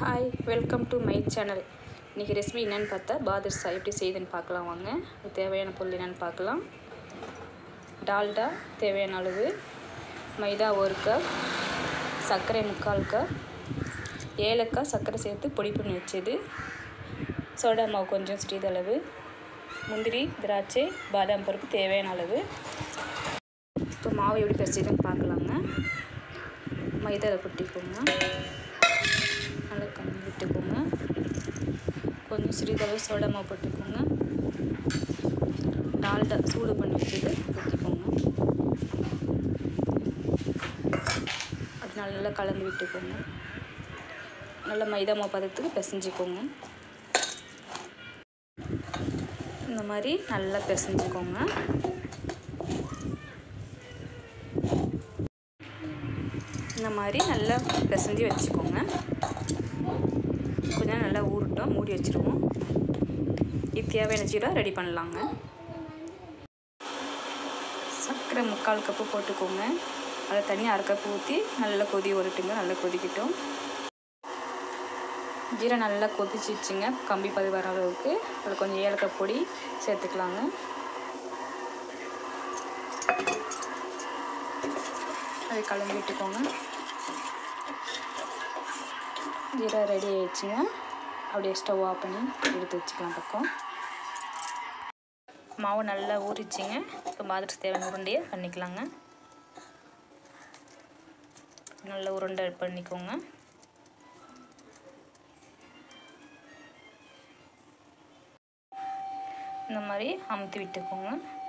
hi welcome to my channel இன்றைக்கி recipe என்னென்னு பார்த்தா பாதுர்ஷா எப்படி செய்யுதுன்னு பார்க்கலாம் வாங்க இது தேவையான பொருள் என்னென்னு பார்க்கலாம் டால்டா தேவையான அளவு மைதா ஒரு கப் சர்க்கரை முக்கால் கப் ஏலக்காய் சர்க்கரை சேர்த்து பொடி பண்ணி வச்சது சோடா மாவு கொஞ்சம் சிறிதளவு முந்திரி திராட்சை பாதாம் பருப்பு தேவையான அளவு இப்போ மாவு எப்படி பிசைதுன்னு பார்க்கலாங்க மைதாவில் கொட்டிக்கோங்க நல்லா கம்மி விட்டுக்கோங்க கொஞ்சம் சிறிதளவு சோடா மாவு போட்டுக்கோங்க டால்டா சூடு பண்ணி வச்சுட்டு ஊற்றிக்கோங்க அது நல்லா கலந்து விட்டுக்கோங்க நல்லா மைதா மாவு பதத்துக்கு பிசைஞ்சிக்கோங்க இந்த மாதிரி நல்லா பிசைஞ்சிக்கோங்க இந்த மாதிரி நல்லா பிசைஞ்சு வச்சுக்கோங்க கொஞ்ச நேரம் நல்லா ஊறட்டும் மூடி வச்சுருவோம் இது தேவையான ஜீரா ரெடி பண்ணலாங்க சர்க்கரை முக்கால் கப்பு போட்டுக்கோங்க அதை தண்ணி அரை கப்பு ஊற்றி நல்லா கொதி வரட்டுங்க நல்லா கொதிக்கட்டும் ஜீரா நல்லா கொதிச்சிச்சுங்க கம்பி பதி வர அளவுக்கு அதில் கொஞ்சம் ஏலக்காய் பொடி சேர்த்துக்கலாங்க அதை கலந்து விட்டுக்கோங்க ஜீரா ரெடி ஆயிடுச்சுங்க அப்படியே ஸ்டவ் ஆஃப் பண்ணி எடுத்து வச்சுக்கலாம் பக்கம் மாவு நல்லா ஊறிச்சிங்க இப்போ மாதிரி தேவையான உருண்டையை பண்ணிக்கலாங்க நல்லா உருண்டை பண்ணிக்கோங்க இந்த மாதிரி அமுத்தி விட்டுக்கோங்க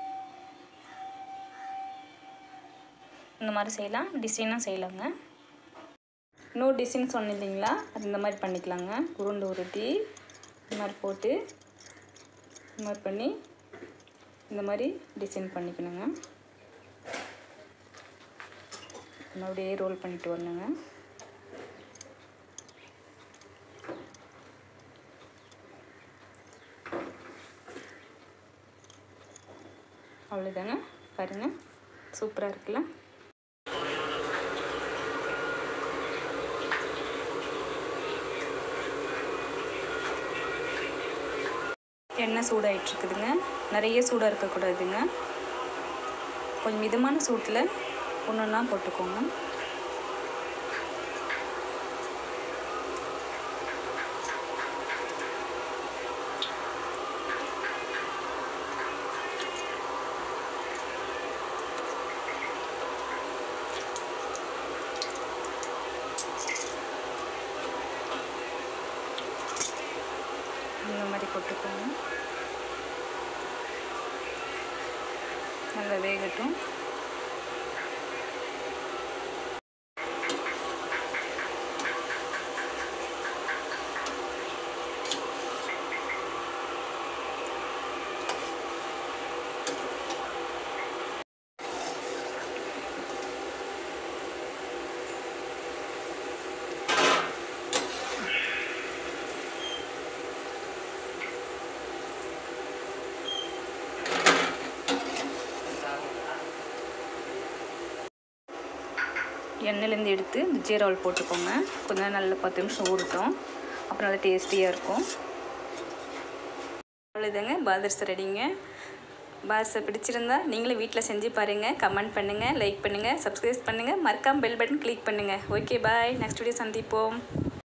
இந்த மாதிரி செய்யலாம் டிசைனாக செய்யலாங்க இன்னொரு டிசைன் சொன்னேன் இல்லைங்களா அது இந்த மாதிரி பண்ணிக்கலாங்க உருண்டை உருட்டி இந்த மாதிரி போட்டு இந்த மாதிரி பண்ணி இந்த மாதிரி டிசைன் பண்ணிக்கணுங்க அப்படியே ரோல் பண்ணிட்டு வரணுங்க அவ்வளோதாங்க பாருங்கள் சூப்பராக இருக்குல்ல எண்ணெய் சூடாயிட்ருக்குதுங்க நிறைய சூடாக இருக்கக்கூடாதுங்க கொஞ்சம் மிதமான சூட்டில் ஒன்று ஒன்றா போட்டுக்கோங்க இந்த மாதிரி போட்டுக்கோங்க நல்லா வேகட்டும் எண்ணெயிலேருந்து எடுத்து இந்த ஜீராவில் போட்டுக்கோங்க கொஞ்ச நேரம் நல்லா பத்து நிமிஷம் ஊறட்டும் அப்புறம் நல்லா டேஸ்டியாக இருக்கும் அவ்வளோதாங்க பாதர்ஸ் ரெடிங்க பாதர்ஸை பிடிச்சிருந்தா நீங்களும் வீட்டில் செஞ்சு பாருங்கள் கமெண்ட் பண்ணுங்கள் லைக் பண்ணுங்கள் சப்ஸ்கிரைப் பண்ணுங்கள் மறக்காம பெல் பட்டன் கிளிக் பண்ணுங்கள் ஓகே பாய் நெக்ஸ்ட் வீடியோ சந்திப்போம்